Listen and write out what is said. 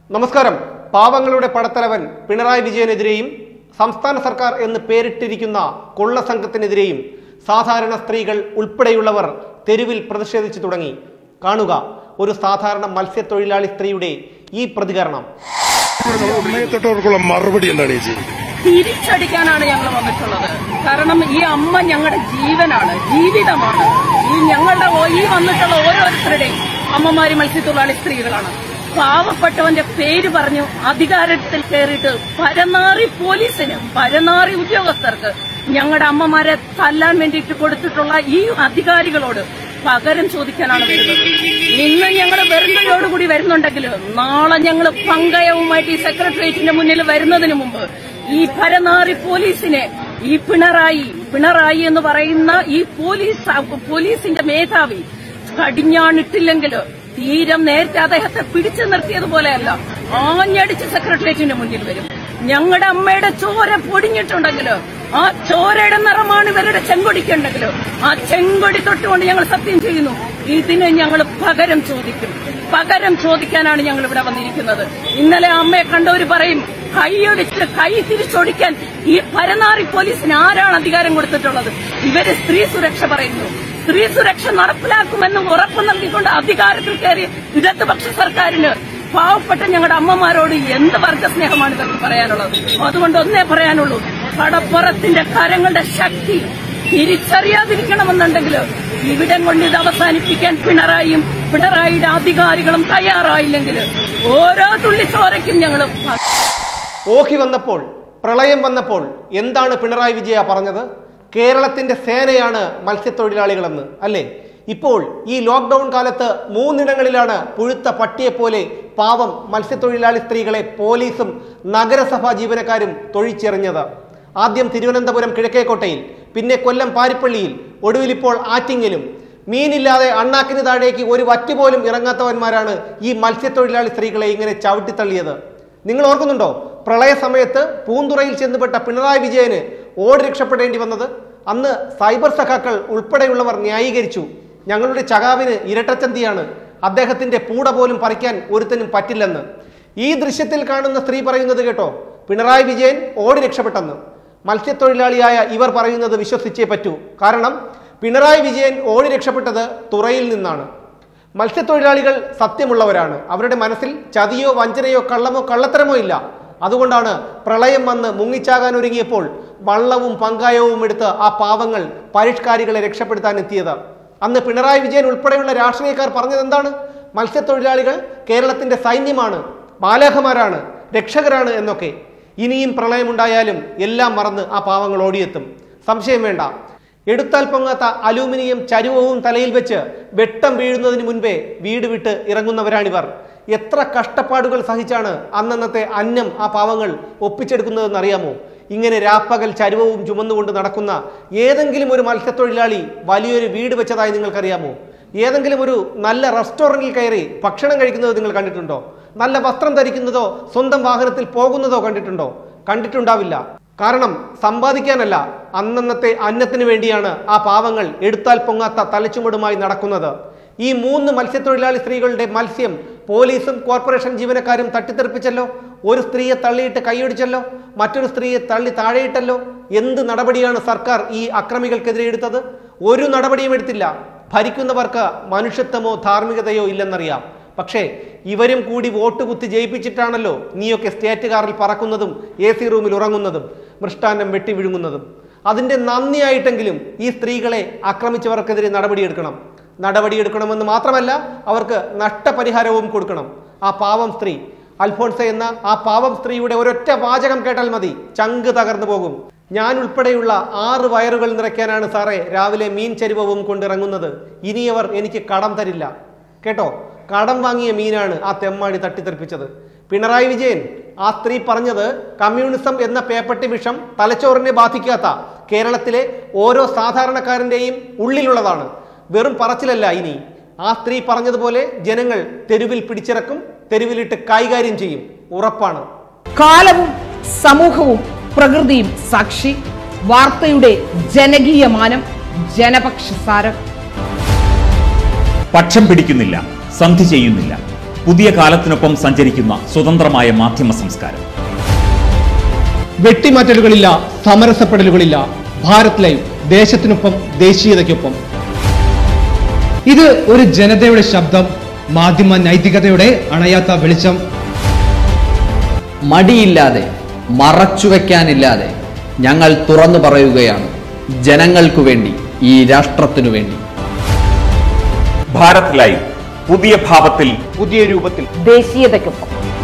നമസ്കാരം പാവങ്ങളുടെ പടത്തലവൻ പിണറായി വിജയനെതിരെയും സംസ്ഥാന സർക്കാർ എന്ന് പേരിട്ടിരിക്കുന്ന കൊള്ള സംഘത്തിനെതിരെയും സാധാരണ സ്ത്രീകൾ ഉൾപ്പെടെയുള്ളവർ തെരുവിൽ പ്രതിഷേധിച്ചു തുടങ്ങി കാണുക ഒരു സാധാരണ മത്സ്യത്തൊഴിലാളി സ്ത്രീയുടെ ഈ പ്രതികരണം അമ്മയെ തൊട്ടവർക്കുള്ള മറുപടി എന്താണ് ചേച്ചി തിരിച്ചടിക്കാനാണ് ഞങ്ങൾ വന്നിട്ടുള്ളത് കാരണം ഈ അമ്മ ഞങ്ങളുടെ ജീവനാണ് ജീവിതമാണ് ഈ ഞങ്ങളുടെ ഓ- ഈ വന്നിട്ടുള്ള ഓരോരുത്തരുടെയും അമ്മമാര് മത്സ്യത്തൊഴിലാളി സ്ത്രീകളാണ് പാവപ്പെട്ടവന്റെ പേര് പറഞ്ഞു അധികാരത്തിൽ കയറിയിട്ട് പരനാറി പോലീസിന് പരനാറി ഉദ്യോഗസ്ഥർക്ക് ഞങ്ങളുടെ അമ്മമാരെ തല്ലാൻ വേണ്ടിയിട്ട് കൊടുത്തിട്ടുള്ള ഈ അധികാരികളോട് പകരം ചോദിക്കാനാണ് വരുന്നത് ഇന്ന് ഞങ്ങൾ വെറുങ്കയോടുകൂടി വരുന്നുണ്ടെങ്കിൽ നാളെ ഞങ്ങൾ പങ്കയവുമായിട്ട് ഈ സെക്രട്ടേറിയറ്റിന്റെ മുന്നിൽ വരുന്നതിന് മുമ്പ് ഈ പരനാറി പോലീസിനെ ഈ പിണറായി പിണറായി എന്ന് പറയുന്ന ഈ പോലീസ് പോലീസിന്റെ മേധാവി കടിഞ്ഞാണിട്ടില്ലെങ്കിൽ തീരം നേരത്തെ അദ്ദേഹത്തെ പിടിച്ചു നിർത്തിയതുപോലെയല്ല ആഞ്ഞടിച്ച് സെക്രട്ടേറിയറ്റിന്റെ മുന്നിൽ വരും ഞങ്ങളുടെ അമ്മയുടെ ചോര പൊടിഞ്ഞിട്ടുണ്ടെങ്കിൽ ആ ചോരയുടെ നിറമാണ് ഇവരുടെ ചെങ്കൊടിക്കുണ്ടെങ്കിൽ ആ ചെങ്കൊടി തൊട്ടുകൊണ്ട് ഞങ്ങൾ സത്യം ചെയ്യുന്നു ഇതിന് ഞങ്ങൾ പകരം ചോദിക്കും പകരം ചോദിക്കാനാണ് ഞങ്ങൾ ഇവിടെ വന്നിരിക്കുന്നത് ഇന്നലെ അമ്മയെ കണ്ടവര് പറയും കൈയൊടിച്ച് കൈ തിരിച്ചൊടിക്കാൻ ഈ പരനാറി പോലീസിന് ആരാണ് അധികാരം കൊടുത്തിട്ടുള്ളത് ഇവര് സ്ത്രീ സുരക്ഷ പറയുന്നു സ്ത്രീ സുരക്ഷ നടപ്പിലാക്കുമെന്ന് ഉറപ്പ് നൽകിക്കൊണ്ട് അധികാരത്തിൽ കയറിയ ഇടതുപക്ഷ സർക്കാരിന് പാവപ്പെട്ട ഞങ്ങളുടെ അമ്മമാരോട് എന്ത് വർഗസ്നേഹമാണ് ഇവർക്ക് പറയാനുള്ളത് അതുകൊണ്ട് ഒന്നേ പറയാനുള്ളൂ കടപ്പുറത്തിന്റെ കരങ്ങളുടെ ശക്തി തിരിച്ചറിയാതിരിക്കണമെന്നുണ്ടെങ്കിൽ ഇവിടം കൊണ്ട് ഇത് അവസാനിപ്പിക്കാൻ പിണറായിയും പിണറായിയുടെ അധികാരികളും തയ്യാറായില്ലെങ്കിൽ ഓരോ തുള്ളി ചോരയ്ക്കും ഞങ്ങൾ ഓഹി വന്നപ്പോൾ പ്രളയം വന്നപ്പോൾ എന്താണ് പിണറായി വിജയ പറഞ്ഞത് കേരളത്തിന്റെ സേനയാണ് മത്സ്യത്തൊഴിലാളികളെന്ന് അല്ലേ ഇപ്പോൾ ഈ ലോക്ക്ഡൌൺ കാലത്ത് മൂന്നിടങ്ങളിലാണ് പുഴുത്ത പട്ടിയെപ്പോലെ പാവം മത്സ്യത്തൊഴിലാളി സ്ത്രീകളെ പോലീസും നഗരസഭാ ജീവനക്കാരും തൊഴിച്ചെറിഞ്ഞത് ആദ്യം തിരുവനന്തപുരം കിഴക്കേക്കോട്ടയിൽ പിന്നെ കൊല്ലം പാരിപ്പള്ളിയിൽ ഒടുവിലിപ്പോൾ ആറ്റിങ്ങിലും മീനില്ലാതെ അണ്ണാക്കിന് താഴേക്ക് ഒരു വറ്റ് പോലും ഇറങ്ങാത്തവന്മാരാണ് ഈ മത്സ്യത്തൊഴിലാളി സ്ത്രീകളെ ഇങ്ങനെ ചവിട്ടിത്തള്ളിയത് നിങ്ങൾ ഓർക്കുന്നുണ്ടോ പ്രളയ സമയത്ത് പൂന്തുറയിൽ ചെന്നുപെട്ട പിണറായി വിജയന് ഓടി രക്ഷപ്പെടേണ്ടി വന്നത് അന്ന് സൈബർ സഖാക്കൾ ഉൾപ്പെടെയുള്ളവർ ന്യായീകരിച്ചു ഞങ്ങളുടെ ചകാവിന് ഇരട്ടച്ചന്തിയാണ് അദ്ദേഹത്തിന്റെ പൂട പോലും പറിക്കാൻ ഒരുത്തനും പറ്റില്ലെന്ന് ഈ ദൃശ്യത്തിൽ കാണുന്ന സ്ത്രീ പറയുന്നത് കേട്ടോ പിണറായി വിജയൻ ഓടി രക്ഷപ്പെട്ടെന്ന് മത്സ്യത്തൊഴിലാളിയായ ഇവർ പറയുന്നത് വിശ്വസിച്ചേ പറ്റൂ കാരണം പിണറായി വിജയൻ ഓടി രക്ഷപ്പെട്ടത് തുറയിൽ നിന്നാണ് മത്സ്യത്തൊഴിലാളികൾ സത്യമുള്ളവരാണ് അവരുടെ മനസ്സിൽ ചതിയോ വഞ്ചനയോ കള്ളമോ കള്ളത്തരമോ ഇല്ല അതുകൊണ്ടാണ് പ്രളയം വന്ന് മുങ്ങിച്ചാകാൻ ഒരുങ്ങിയപ്പോൾ വള്ളവും പങ്കായവും എടുത്ത് ആ പാവങ്ങൾ പരിഷ്കാരികളെ രക്ഷപ്പെടുത്താൻ എത്തിയത് അന്ന് പിണറായി വിജയൻ ഉൾപ്പെടെയുള്ള രാഷ്ട്രീയക്കാർ പറഞ്ഞത് എന്താണ് മത്സ്യത്തൊഴിലാളികൾ കേരളത്തിന്റെ സൈന്യമാണ് ബാലകമാരാണ് രക്ഷകരാണ് എന്നൊക്കെ ഇനിയും പ്രളയമുണ്ടായാലും എല്ലാം മറന്ന് ആ പാവങ്ങൾ ഓടിയെത്തും സംശയം വേണ്ട എടുത്താൽ പൊങ്ങാത്ത അലൂമിനിയം ചരുവവും തലയിൽ വെച്ച് വെട്ടം വീഴുന്നതിന് മുൻപേ വീട് വിട്ട് ഇറങ്ങുന്നവരാണിവർ എത്ര കഷ്ടപ്പാടുകൾ സഹിച്ചാണ് അന്നന്നത്തെ അന്നം ആ പാവങ്ങൾ ഒപ്പിച്ചെടുക്കുന്നതെന്ന് അറിയാമോ ഇങ്ങനെ രാപ്പകൽ ചരുവവും ചുമന്നുകൊണ്ട് നടക്കുന്ന ഏതെങ്കിലും ഒരു മത്സ്യത്തൊഴിലാളി വലിയൊരു വീട് വെച്ചതായി നിങ്ങൾക്കറിയാമോ ഏതെങ്കിലും ഒരു നല്ല റെസ്റ്റോറൻറ്റിൽ കയറി ഭക്ഷണം കഴിക്കുന്നത് നിങ്ങൾ കണ്ടിട്ടുണ്ടോ നല്ല വസ്ത്രം ധരിക്കുന്നതോ സ്വന്തം വാഹനത്തിൽ പോകുന്നതോ കണ്ടിട്ടുണ്ടോ കണ്ടിട്ടുണ്ടാവില്ല കാരണം സമ്പാദിക്കാനല്ല അന്നന്നത്തെ അന്നത്തിന് വേണ്ടിയാണ് ആ പാവങ്ങൾ എടുത്താൽ പൊങ്ങാത്ത തലച്ചുമടുമായി നടക്കുന്നത് ഈ മൂന്ന് മത്സ്യത്തൊഴിലാളി സ്ത്രീകളുടെ മത്സ്യം പോലീസും കോർപ്പറേഷൻ ജീവനക്കാരും തട്ടിത്തെറിപ്പിച്ചല്ലോ ഒരു സ്ത്രീയെ തള്ളിയിട്ട് കൈയൊടിച്ചല്ലോ മറ്റൊരു സ്ത്രീയെ തള്ളി താഴെയിട്ടല്ലോ എന്ത് നടപടിയാണ് സർക്കാർ ഈ അക്രമികൾക്കെതിരെ എടുത്തത് ഒരു നടപടിയും എടുത്തില്ല ഭരിക്കുന്നവർക്ക് മനുഷ്യത്വമോ ധാർമ്മികതയോ ഇല്ലെന്നറിയാം പക്ഷേ ഇവരും കൂടി വോട്ട് കുത്തി ജയിപ്പിച്ചിട്ടാണല്ലോ നീയൊക്കെ സ്റ്റേറ്റ് കാറിൽ പറക്കുന്നതും എ സി റൂമിൽ ഉറങ്ങുന്നതും മൃഷ്ടാന്നം വെട്ടി വിഴുങ്ങുന്നതും അതിന്റെ നന്ദിയായിട്ടെങ്കിലും ഈ സ്ത്രീകളെ ആക്രമിച്ചവർക്കെതിരെ നടപടിയെടുക്കണം നടപടിയെടുക്കണമെന്ന് മാത്രമല്ല അവർക്ക് നഷ്ടപരിഹാരവും കൊടുക്കണം ആ പാവം സ്ത്രീ അൽഫോൺസ എന്ന ആ പാവം സ്ത്രീയുടെ ഒരൊറ്റ വാചകം കേട്ടാൽ മതി ചങ്ക് തകർന്നു പോകും ഞാൻ ഉൾപ്പെടെയുള്ള ആറ് വയറുകൾ നിറയ്ക്കാനാണ് സാറേ രാവിലെ മീൻ ചരുവവും കൊണ്ടിറങ്ങുന്നത് ഇനിയവർ എനിക്ക് കടം തരില്ല കേട്ടോ കടം വാങ്ങിയ മീനാണ് ആ തെമ്മാടി തട്ടിത്തെറിപ്പിച്ചത് പിണറായി വിജയൻ ആ സ്ത്രീ പറഞ്ഞത് കമ്മ്യൂണിസം എന്ന പേപ്പട്ടി വിഷം തലച്ചോറിനെ ബാധിക്കാത്ത കേരളത്തിലെ ഓരോ സാധാരണക്കാരന്റെയും ഉള്ളിലുള്ളതാണ് വെറും പറച്ചിലല്ല ഇനി ആ സ്ത്രീ പറഞ്ഞതുപോലെ ജനങ്ങൾ തെരുവിൽ പിടിച്ചിറക്കും തെരുവിലിട്ട് കൈകാര്യം ചെയ്യും ഉറപ്പാണ് കാലവും സമൂഹവും പ്രകൃതിയും സാക്ഷി വാർത്തയുടെ ജനകീയ മാനം ജനപക്ഷസാരം പക്ഷം പിടിക്കുന്നില്ല സന്ധി ചെയ്യുന്നില്ല പുതിയ കാലത്തിനൊപ്പം സഞ്ചരിക്കുന്ന സ്വതന്ത്രമായ മാധ്യമ സംസ്കാരം വെട്ടിമാറ്റലുകളില്ല സമരസപ്പെടലുകളില്ല ഭാരത് ലൈവ് ദേശത്തിനൊപ്പം ദേശീയതയ്ക്കൊപ്പം ഇത് ഒരു ജനതയുടെ ശബ്ദം മാധ്യമ നൈതികതയുടെ അണയാത്ത വെളിച്ചം മടിയില്ലാതെ മറച്ചുവെക്കാനില്ലാതെ ഞങ്ങൾ തുറന്നു പറയുകയാണ് ജനങ്ങൾക്കു വേണ്ടി ഈ രാഷ്ട്രത്തിനു വേണ്ടി ഭാരത് ലൈവ് പുതിയ ഭാവത്തിൽ പുതിയ രൂപത്തിൽ ദേശീയതയ്ക്കൊപ്പം